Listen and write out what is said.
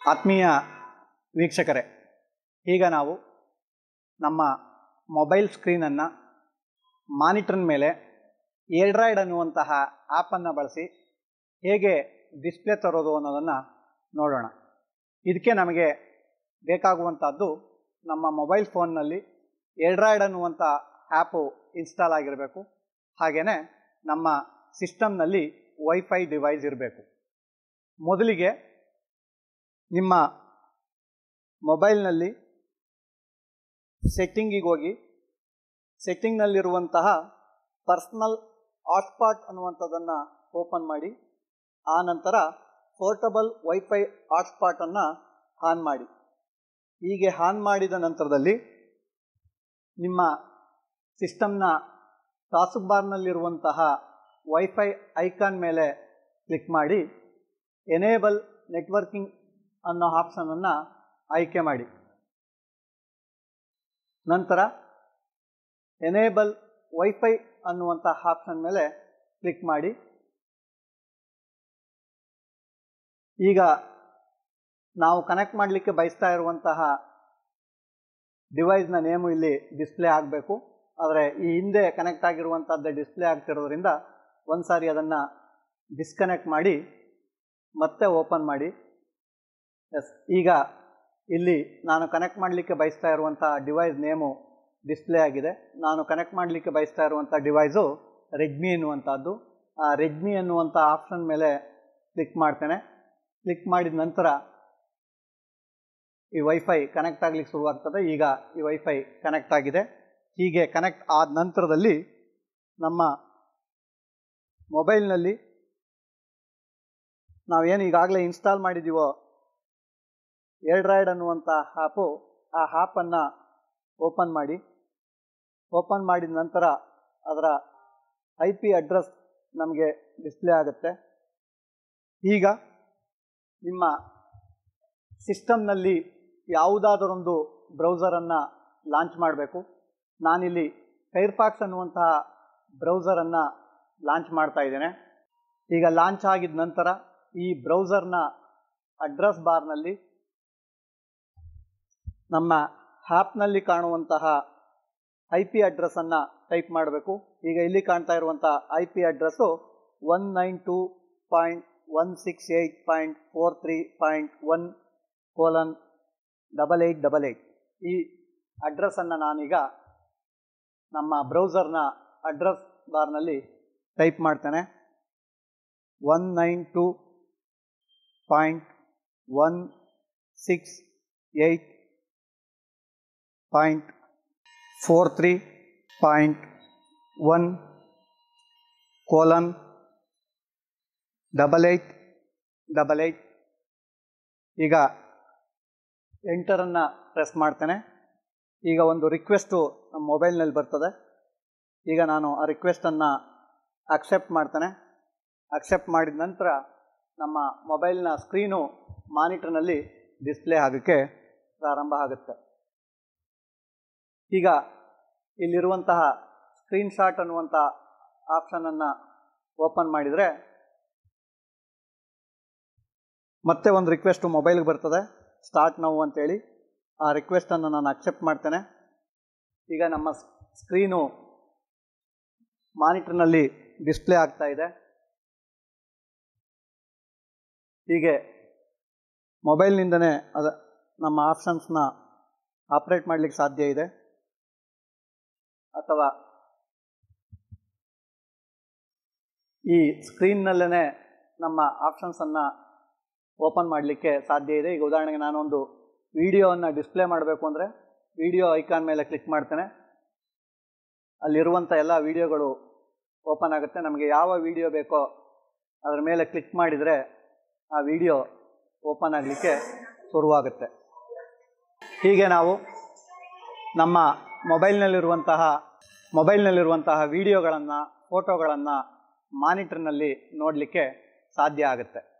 ಆತ್ಮೀಯ ವೀಕ್ಷಕರೇ ಈಗ ನಾವು ನಮ್ಮ ಮೊಬೈಲ್ ಸ್ಕ್ರೀನನ್ನು ಮಾನಿಟರ್ನ ಮೇಲೆ ಏರ್ಡ್ರಾಯ್ಡ್ ಅನ್ನುವಂತಹ ಆ್ಯಪನ್ನು ಬಳಸಿ ಹೇಗೆ ಡಿಸ್ಪ್ಲೇ ತರೋದು ಅನ್ನೋದನ್ನು ನೋಡೋಣ ಇದಕ್ಕೆ ನಮಗೆ ಬೇಕಾಗುವಂಥದ್ದು ನಮ್ಮ ಮೊಬೈಲ್ ಫೋನ್ನಲ್ಲಿ ಏರ್ಡ್ರಾಯ್ಡ್ ಅನ್ನುವಂಥ ಆ್ಯಪು ಇನ್ಸ್ಟಾಲ್ ಆಗಿರಬೇಕು ಹಾಗೆಯೇ ನಮ್ಮ ಸಿಸ್ಟಮ್ನಲ್ಲಿ ವೈಫೈ ಡಿವೈಸ್ ಇರಬೇಕು ಮೊದಲಿಗೆ ನಿಮ್ಮ ಮೊಬೈಲ್ನಲ್ಲಿ ಸೆಟ್ಟಿಂಗಿಗೆ ಹೋಗಿ ಸೆಟ್ಟಿಂಗ್ನಲ್ಲಿರುವಂತಹ ಪರ್ಸ್ನಲ್ ಹಾಟ್ಸ್ಪಾಟ್ ಅನ್ನುವಂಥದ್ದನ್ನು ಓಪನ್ ಮಾಡಿ ಆ ನಂತರ ಪೋರ್ಟಬಲ್ ವೈಫೈ ಹಾಟ್ಸ್ಪಾಟನ್ನು ಆನ್ ಮಾಡಿ ಹೀಗೆ ಆನ್ ಮಾಡಿದ ನಂತರದಲ್ಲಿ ನಿಮ್ಮ ಸಿಸ್ಟಮ್ನ ಟಾಸ್ಕ್ ಬಾರ್ನಲ್ಲಿರುವಂತಹ ವೈಫೈ ಐಕಾನ್ ಮೇಲೆ ಕ್ಲಿಕ್ ಮಾಡಿ ಎನೇಬಲ್ ನೆಟ್ವರ್ಕಿಂಗ್ ಅನ್ನೋ ಆಪ್ಷನನ್ನು ಆಯ್ಕೆ ಮಾಡಿ ನಂತರ ಎನೇಬಲ್ ವೈಫೈ ಅನ್ನುವಂಥ ಆಪ್ಷನ್ ಮೇಲೆ ಕ್ಲಿಕ್ ಮಾಡಿ ಈಗ ನಾವು ಕನೆಕ್ಟ್ ಮಾಡಲಿಕ್ಕೆ ಬಯಸ್ತಾ ಇರುವಂತಹ ಡಿವೈಸ್ನ ನೇಮು ಇಲ್ಲಿ ಡಿಸ್ಪ್ಲೇ ಆಗಬೇಕು ಆದರೆ ಈ ಹಿಂದೆ ಕನೆಕ್ಟ್ ಆಗಿರುವಂಥದ್ದೇ ಡಿಸ್ಪ್ಲೇ ಆಗ್ತಿರೋದ್ರಿಂದ ಒಂದು ಸಾರಿ ಅದನ್ನು ಡಿಸ್ಕನೆಕ್ಟ್ ಮಾಡಿ ಮತ್ತೆ ಓಪನ್ ಮಾಡಿ ಎಸ್ ಈಗ ಇಲ್ಲಿ ನಾನು ಕನೆಕ್ಟ್ ಮಾಡಲಿಕ್ಕೆ ಬಯಸ್ತಾ ಇರುವಂಥ ಡಿವೈಸ್ ನೇಮು ಡಿಸ್ಪ್ಲೇ ಆಗಿದೆ ನಾನು ಕನೆಕ್ಟ್ ಮಾಡಲಿಕ್ಕೆ ಬಯಸ್ತಾ ಇರುವಂಥ ಡಿವೈಸು ರೆಡ್ಮಿ ಎನ್ನುವಂಥದ್ದು ಆ ರೆಡ್ಮಿ ಅನ್ನುವಂಥ ಆಪ್ಷನ್ ಮೇಲೆ ಕ್ಲಿಕ್ ಮಾಡ್ತೇನೆ ಕ್ಲಿಕ್ ಮಾಡಿದ ನಂತರ ಈ ವೈಫೈ ಕನೆಕ್ಟ್ ಆಗ್ಲಿಕ್ಕೆ ಶುರುವಾಗ್ತದೆ ಈಗ ಈ ವೈಫೈ ಕನೆಕ್ಟ್ ಆಗಿದೆ ಹೀಗೆ ಕನೆಕ್ಟ್ ಆದ ನಂತರದಲ್ಲಿ ನಮ್ಮ ಮೊಬೈಲ್ನಲ್ಲಿ ನಾವೇನು ಈಗಾಗಲೇ ಇನ್ಸ್ಟಾಲ್ ಮಾಡಿದ್ದೀವೋ ಏರ್ಡ್ರಾಯ್ಡ್ ಅನ್ನುವಂಥ ಆ್ಯಪು ಆ ಆ್ಯಪನ್ನು ಓಪನ್ ಮಾಡಿ ಓಪನ್ ಮಾಡಿದ ನಂತರ ಅದರ ಐ ಪಿ ಅಡ್ರೆಸ್ ನಮಗೆ ಡಿಸ್ಪ್ಲೇ ಆಗುತ್ತೆ ಈಗ ನಿಮ್ಮ ಸಿಸ್ಟಮ್ನಲ್ಲಿ ಯಾವುದಾದರೊಂದು ಬ್ರೌಸರನ್ನು ಲಾಂಚ್ ಮಾಡಬೇಕು ನಾನಿಲ್ಲಿ ಫೈರ್ಫಾಕ್ಸ್ ಅನ್ನುವಂತಹ ಬ್ರೌಸರನ್ನು ಲಾಂಚ್ ಮಾಡ್ತಾ ಇದ್ದೇನೆ ಈಗ ಲಾಂಚ್ ಆಗಿದ ನಂತರ ಈ ಬ್ರೌಸರ್ನ ಅಡ್ರೆಸ್ ಬಾರ್ನಲ್ಲಿ ನಮ್ಮ ಆ್ಯಪ್ನಲ್ಲಿ ಕಾಣುವಂತಹ ಐ ಪಿ ಅಡ್ರೆಸ್ಸನ್ನು ಟೈಪ್ ಮಾಡಬೇಕು ಈಗ ಇಲ್ಲಿ ಕಾಣ್ತಾ ಇರುವಂಥ I P address one nine two point one six eight point four three point one colon double eight double eight ಈ ಅಡ್ರೆಸ್ಸನ್ನು ನಾನೀಗ ನಮ್ಮ ಬ್ರೌಸರ್ನ ಅಡ್ರೆಸ್ ಬಾರ್ನಲ್ಲಿ ಟೈಪ್ ಮಾಡ್ತೇನೆ one nine two point one six eight point four three point one colon double eight double eight ಈಗ ಎಂಟರನ್ನು press ಮಾಡ್ತೇನೆ ಈಗ ಒಂದು ರಿಕ್ವೆಸ್ಟು ನಮ್ಮ ಮೊಬೈಲ್ನಲ್ಲಿ ಬರ್ತದೆ ಈಗ ನಾನು ಆ ರಿಕ್ವೆಸ್ಟನ್ನು ಅಕ್ಸೆಪ್ಟ್ ಮಾಡ್ತೇನೆ ಅಕ್ಸೆಪ್ಟ್ ಮಾಡಿದ ನಂತರ ನಮ್ಮ ಮೊಬೈಲ್ನ ಸ್ಕ್ರೀನು ಮಾನಿಟರ್ನಲ್ಲಿ ಡಿಸ್ಪ್ಲೇ ಆಗೋಕ್ಕೆ ಪ್ರಾರಂಭ ಆಗುತ್ತೆ ಈಗ ಇಲ್ಲಿರುವಂತಹ ಸ್ಕ್ರೀನ್ಶಾಟ್ ಅನ್ನುವಂಥ ಆಪ್ಷನನ್ನು ಓಪನ್ ಮಾಡಿದರೆ ಮತ್ತೆ ಒಂದು ರಿಕ್ವೆಸ್ಟು ಮೊಬೈಲ್ಗೆ ಬರ್ತದೆ ಸ್ಟಾರ್ಟ್ ನಾವು ಅಂತೇಳಿ ಆ ರಿಕ್ವೆಸ್ಟನ್ನು ನಾನು ಅಕ್ಸೆಪ್ಟ್ ಮಾಡ್ತೇನೆ ಈಗ ನಮ್ಮ ಸ್ಕ್ರೀನು ಮಾನಿಟರ್ನಲ್ಲಿ ಡಿಸ್ಪ್ಲೇ ಆಗ್ತಾ ಇದೆ ಹೀಗೆ ಮೊಬೈಲ್ನಿಂದನೇ ಅದ ನಮ್ಮ ಆಪ್ಷನ್ಸ್ನ ಆಪ್ರೇಟ್ ಮಾಡಲಿಕ್ಕೆ ಸಾಧ್ಯ ಇದೆ ಅಥವಾ ಈ ಸ್ಕ್ರೀನ್ನಲ್ಲೇ ನಮ್ಮ ಆಪ್ಷನ್ಸನ್ನು ಓಪನ್ ಮಾಡಲಿಕ್ಕೆ ಸಾಧ್ಯ ಇದೆ ಈಗ ಉದಾಹರಣೆಗೆ ನಾನೊಂದು ವಿಡಿಯೋವನ್ನು ಡಿಸ್ಪ್ಲೇ ಮಾಡಬೇಕು ಅಂದರೆ ವಿಡಿಯೋ ಐಕಾನ್ ಮೇಲೆ ಕ್ಲಿಕ್ ಮಾಡ್ತೇನೆ ಅಲ್ಲಿರುವಂಥ ಎಲ್ಲ ವಿಡಿಯೋಗಳು ಓಪನ್ ಆಗುತ್ತೆ ನಮಗೆ ಯಾವ ವಿಡಿಯೋ ಬೇಕೋ ಅದರ ಮೇಲೆ ಕ್ಲಿಕ್ ಮಾಡಿದರೆ ಆ ವಿಡಿಯೋ ಓಪನ್ ಆಗಲಿಕ್ಕೆ ಶುರುವಾಗುತ್ತೆ ಹೀಗೆ ನಾವು ನಮ್ಮ ಮೊಬೈಲ್ನಲ್ಲಿರುವಂತಹ ಮೊಬೈಲ್ನಲ್ಲಿರುವಂತಹ ವಿಡಿಯೋಗಳನ್ನು ಫೋಟೋಗಳನ್ನು ಮಾನಿಟರ್ನಲ್ಲಿ ನೋಡಲಿಕ್ಕೆ ಸಾಧ್ಯ ಆಗುತ್ತೆ